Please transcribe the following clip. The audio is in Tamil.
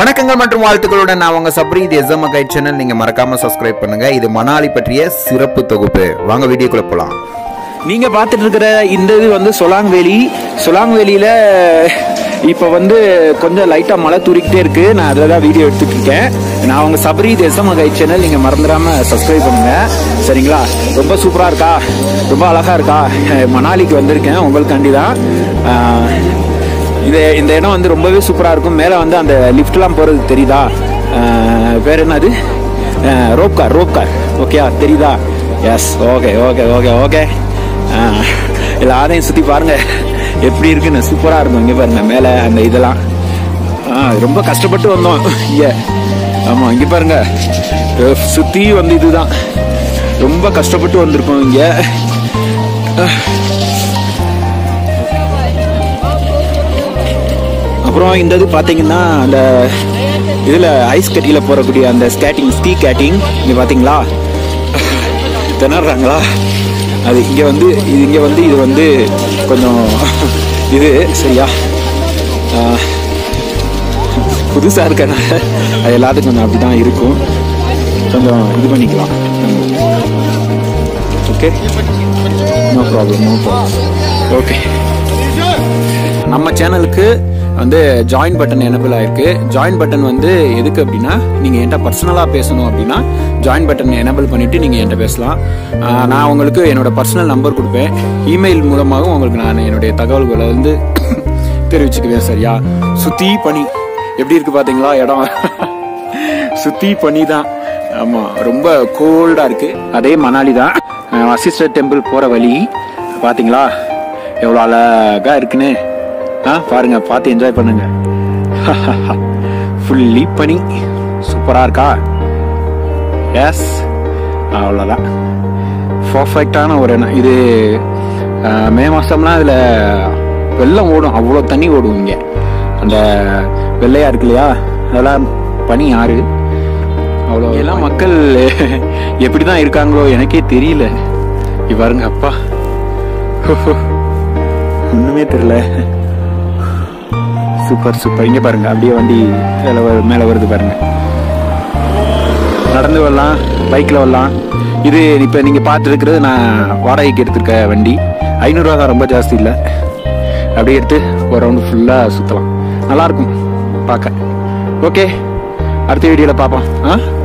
வணக்கங்கள் மற்றும் வாழ்த்துக்களுடன் நான் உங்க சப்ரி இது எஸ்எம் கைட் சேனல் நீங்க மறக்காம சப்ஸ்கிரைப் பண்ணுங்க இது மணாலி பற்றிய சிறப்பு தொகுப்பு வாங்க வீடியோக்குள்ள போலாம் நீங்க பார்த்துட்டு இருக்கிற இந்த இது வந்து சொலாங்வேலி சொலாங்வேலியில இப்போ வந்து கொஞ்சம் லைட்டா மழை தூரிக்கிட்டே இருக்கு நான் அதில் தான் வீடியோ எடுத்துட்டு இருக்கேன் நான் உங்க சபரி தேசம் கை சேனல் நீங்க மறந்துடாம சப்ஸ்கிரைப் பண்ணுங்க சரிங்களா ரொம்ப சூப்பரா இருக்கா ரொம்ப அழகா இருக்கா மணாலிக்கு வந்திருக்கேன் உங்களுக்காண்டி தான் ஆஹ், இது இந்த இடம் வந்து ரொம்பவே சூப்பரா இருக்கும் மேலே வந்து அந்த லிஃப்ட்லாம் போறது தெரியுதா ஆஹ், பேர் என்னது ரோப் கார் ரோப் கார் ஓகேயா தெரியுதா yes okay okay okay okay எல்லாரையும் சுற்றி பாருங்க எப்படி இருக்குன்னு சூப்பராக இருக்கும் இங்கே பாருங்க மேலே அந்த இதெல்லாம் ஆ, ரொம்ப கஷ்டப்பட்டு வந்தோம் இங்கே ஆமாம் இங்கே பாருங்க சுற்றி வந்து இதுதான் ரொம்ப கஷ்டப்பட்டு வந்திருக்கோம் இங்கே அப்புறம் இந்த இது பார்த்தீங்கன்னா அந்த இதில் ஐஸ் கட்டியில் போகக்கூடிய அந்த ஸ்கேட்டிங் ஸ்கீ கேட்டிங் இங்கே பார்த்தீங்களா திணறாங்களா அது இங்கே வந்து இது இங்கே வந்து இது வந்து கொஞ்சம் இது சரியா புதுசாக இருக்கனால அது எல்லாத்துக்கும் கொஞ்சம் அப்படி தான் இருக்கும் கொஞ்சம் இது பண்ணிக்கலாம் okay no problem no problem okay நம்ம சேனலுக்கு வந்து ஜாயின் பட்டன் எனபிள் ஆயிருக்கு ஜாயின் பட்டன் வந்து எதுக்கு அப்படின்னா நீங்கள் என்கிட்ட பர்சனலாக பேசணும் அப்படின்னா ஜாயின் பட்டன் எனபிள் பண்ணிவிட்டு நீங்கள் என்கிட்ட பேசலாம் ஆஹ் நான் உங்களுக்கு என்னோட பர்சனல் நம்பர் கொடுப்பேன் இமெயில் மூலமாகவும் உங்களுக்கு நான் என்னுடைய தகவல்களை வந்து தெரிவிச்சுக்குவேன் சரியா சுற்றி பனி எப்படி இருக்கு பார்த்தீங்களா இடம் சுற்றி பனி தான் ஆமாம் ரொம்ப கோல்டாக இருக்கு அதே மணாலி தான் வசிஷ்டர் டெம்பிள் போகிற வழி பார்த்தீங்களா எவ்வளோ அழகா இருக்குன்னு ஆ பாருங்க பார்த்து என்ஜாய் பண்ணுங்க ஃபுல்லி பனி சூப்பராக இருக்கா எஸ் அவ்வளோதான் பர்ஃபெக்டான ஒரு இடம் இது ஆ, மே மாதம்லாம் இதில் வெள்ளம் ஓடும் அவ்வளோ தண்ணி ஓடும் இங்கே அந்த வெள்ளையா இருக்கு இல்லையா அதெல்லாம் பனி ஆறு அவ்வளோ எல்லாம் மக்கள் எப்படி தான் இருக்காங்களோ எனக்கே தெரியல இங்க பாருங்க அப்பா ஒண்ணுமே தெரியல சூப்பர் சூப்பர் இங்க பாருங்க அப்படியே வண்டி மேல வரு- மேல வருது பாருங்க நடந்து வரலாம் பைக்ல வரலாம் இது இப்ப நீங்க பார்த்து இருக்கிறது நான் வாடகைக்கு எடுத்திருக்க வண்டி ஐநூறுரூவா தான் ரொம்ப ஜாஸ்தி இல்லை அப்படியே எடுத்து ஒரு ரவுண்டு ஃபுல்லாக சுற்றலாம் நல்லா இருக்கும் பார்க்க ஓகே அடுத்த வீடியோவில் பார்ப்போம் ஆ